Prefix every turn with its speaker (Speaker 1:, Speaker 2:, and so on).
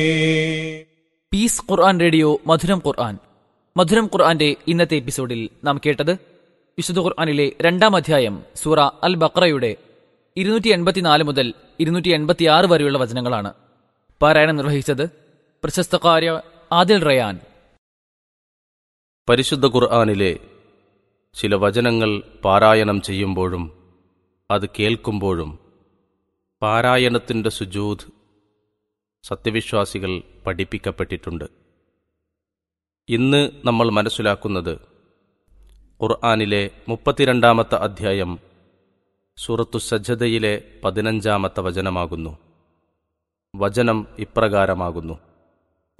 Speaker 1: piece ഖുർആൻ radio മധുരം ഖുർആൻ മധുരം ഖുർആന്റെ ഇന്നത്തെ എപ്പിസോഡിൽ നാം കേട്ടത് വിശുദ്ധ ഖുർആനിലെ രണ്ടാം അധ്യായം സൂറ അൽ ബക്രയുടെ ഇരുന്നൂറ്റി എൺപത്തിനാല് മുതൽ ഇരുന്നൂറ്റി എൺപത്തിയാറ് വരെയുള്ള വചനങ്ങളാണ് പാരായണം നിർവഹിച്ചത് പ്രശസ്ത കാര്യ ആദിൽ റയാൻ
Speaker 2: പരിശുദ്ധ ഖുർആാനിലെ ചില വചനങ്ങൾ പാരായണം ചെയ്യുമ്പോഴും അത് കേൾക്കുമ്പോഴും പാരായണത്തിൻ്റെ സുജൂദ് സത്യവിശ്വാസികൾ പഠിപ്പിക്കപ്പെട്ടിട്ടുണ്ട് ഇന്ന് നമ്മൾ മനസ്സിലാക്കുന്നത് ഖുർആാനിലെ മുപ്പത്തിരണ്ടാമത്തെ അധ്യായം സൂറത്തു സജ്ജതയിലെ പതിനഞ്ചാമത്തെ വചനമാകുന്നു വചനം ഇപ്രകാരമാകുന്നു